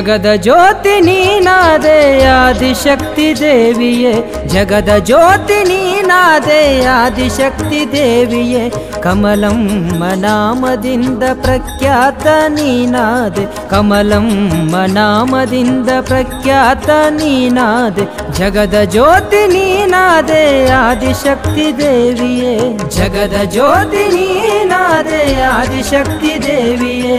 ಜಗದ ಜ್ಯೋತಿ ನೀನಾದೆ ಆದಿಶಕ್ತಿ ದೇವಿಯೇ ಜಗದ ಜ್ಯೋತಿ ನೀನಾದೆ ಆದಿಶಕ್ತಿ ದೇವಿಯೇ ಕಮಲಮ್ಮ ನಾಮದಿಂದ ಪ್ರಖ್ಯಾತ ನೀನಾದೆ ಕಮಲಮ್ಮ ನಾಮದಿಂದ ಪ್ರಖ್ಯಾತ ನೀನಾದೆ ಜಗದ ಜ್ಯೋತಿ ನೀನಾದೆ ಆದಿಶಕ್ತಿ ದೇವಿಯೇ ಜಗದ ಜ್ಯೋತಿ ನೀನಾದೆ ಆದಿಶಕ್ತಿ ದೇವಿಯೇ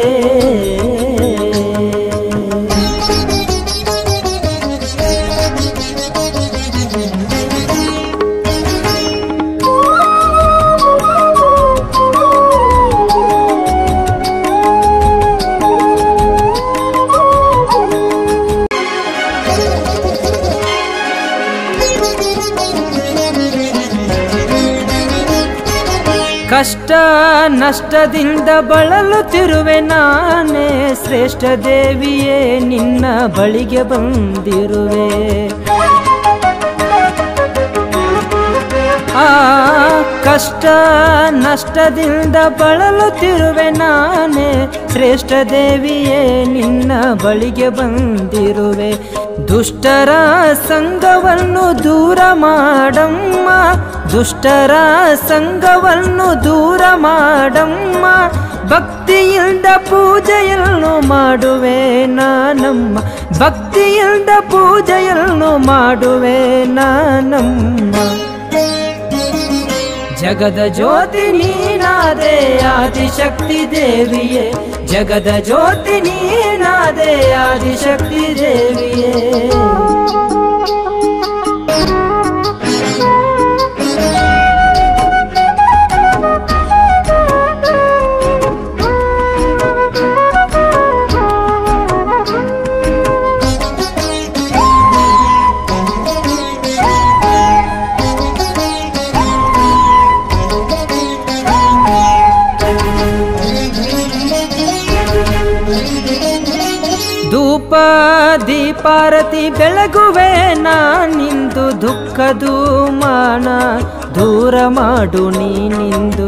ಕಷ್ಟ ನಷ್ಟದಿಂದ ಬಳಲುತ್ತಿರುವೆ ನಾನೇ ಶ್ರೇಷ್ಠ ದೇವಿಯೇ ನಿನ್ನ ಬಳಿಗೆ ಬಂದಿರುವೆ ಆ ಕಷ್ಟ ನಷ್ಟದಿಂದ ಬಳಲುತ್ತಿರುವೆ ನಾನೇ ಶ್ರೇಷ್ಠ ದೇವಿಯೇ ನಿನ್ನ ಬಳಿಗೆ ಬಂದಿರುವೆ ದುಷ್ಟರ ಸಂಘವನ್ನು ದೂರ ಮಾಡಮ್ಮ ದುಷ್ಟರ ಸಂಘವನ್ನು ದೂರ ಮಾಡಮ್ಮ ಭಕ್ತಿಯಿಂದ ಪೂಜೆಯನ್ನು ಮಾಡುವೆ ನಾನಮ್ಮ ಭಕ್ತಿಯಿಂದ ಪೂಜೆಯನ್ನು ಮಾಡುವೆ ನಾನಮ್ಮ ಜಗದ ಜ್ಯೋತಿ ನೀನಾದೆ ಆದಿಶಕ್ತಿ ದೇವಿಯೇ ಜಗದ ಜ್ಯೋತಿ ನೀನಾದೆ ಆದಿಶಕ್ತಿ ದೇವಿಯೇ ಧೂಪ ದೀಪಾರತಿ ಬೆಳಗುವೆ ನಾನಿಂದು ದುಃಖದು ಮಾನ ದೂರ ಮಾಡು ನೀನಿಂದು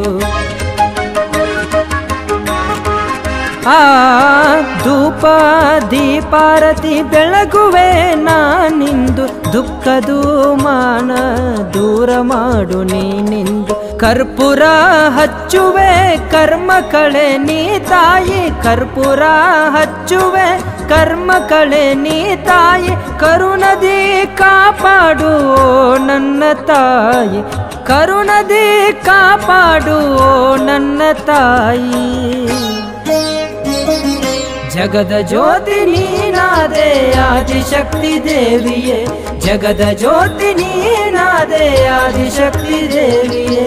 ಆ ಧೂಪ ದೀಪಾರತಿ ಬೆಳಗುವೆ ನಾನಿಂದು ದುಃಖದು ಮಾನ ದೂರ ಮಾಡು ನೀನಿಂದು ಕರ್ಪೂರ ಹಚ್ಚುವೆ ಕರ್ಮ ಕಳೆ ನೀ ತಾಯಿ ಕರ್ಪೂರ ಹಚ್ಚುವೆ ಕರ್ಮ ಕಳೆ ನೀ ತಾಯಿ ಕರುಣದಿ ಕಾಪಾಡು ಓ ನನ್ನ ತಾಯಿ ಕರುಣದಿ ಕಾಪಾಡು ಓ ನನ್ನ ತಾಯಿ ಜಗದ ಜ್ಯೋತಿ ನೀನಾದೆ ಆದಿಶಕ್ತಿ ದೇವಿಯೇ ಜಗದ ಜ್ಯೋತಿ ನೀನಾದೆ ಆದಿಶಕ್ತಿ ದೇವಿಯೇ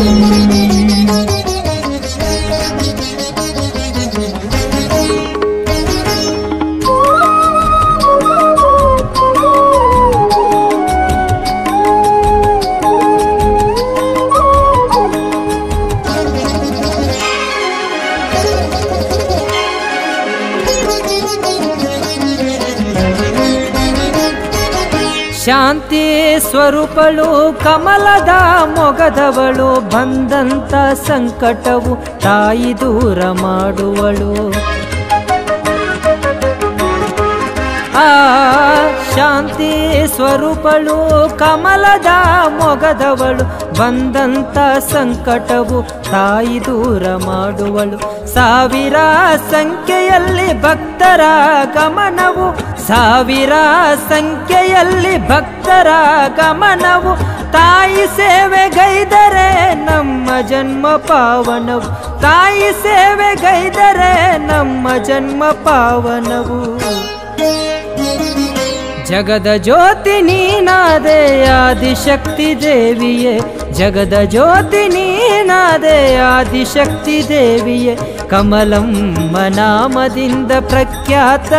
ಶಾಂತಿ ಸ್ವರೂಪಳು ಕಮಲದ ಮೊಗದವಳು ಬಂದಂತ ಸಂಕಟವು ತಾಯಿ ದೂರ ಮಾಡುವಳು ಆ ಶಾಂತಿ ಸ್ವರೂಪಳು ಕಮಲದ ಮೊಗದವಳು ಬಂದಂತ ಸಂಕಟವು ತಾಯಿ ದೂರ ಮಾಡುವಳು ಸಾವಿರ ಸಂಖ್ಯೆಯಲ್ಲಿ ಭಕ್ತರ ಗಮನವು ಸಾವಿರ ಸಂಖ್ಯೆಯಲ್ಲಿ ಭಕ್ತರ ಗಮನವು ತಾಯಿ ಸೇವೆಗೈದರೆ ನಮ್ಮ ಜನ್ಮ ಪಾವನವು ತಾಯಿ ಸೇವೆಗೈದರೆ ನಮ್ಮ ಜನ್ಮ ಪಾವನವು ಜಗದ ಜ್ಯೋತಿ ನೀನಾದೆ ಆದಿಶಕ್ತಿ ದೇವಿಯೇ ಜಗದ ಜ್ಯೋತಿ ನೀನಾದೆ ಆದಿಶಕ್ತಿ ದೇವಿಯೇ ಕಮಲಮ್ಮ ನಾಮದಿಂದ ಪ್ರಖ್ಯಾತ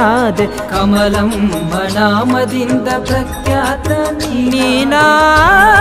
ನೀನಾದೆ ಕಮಲಮ್ಮ ನಾಮದಿಂದ ಪ್ರಖ್ಯಾತ ನೀನಾದೆ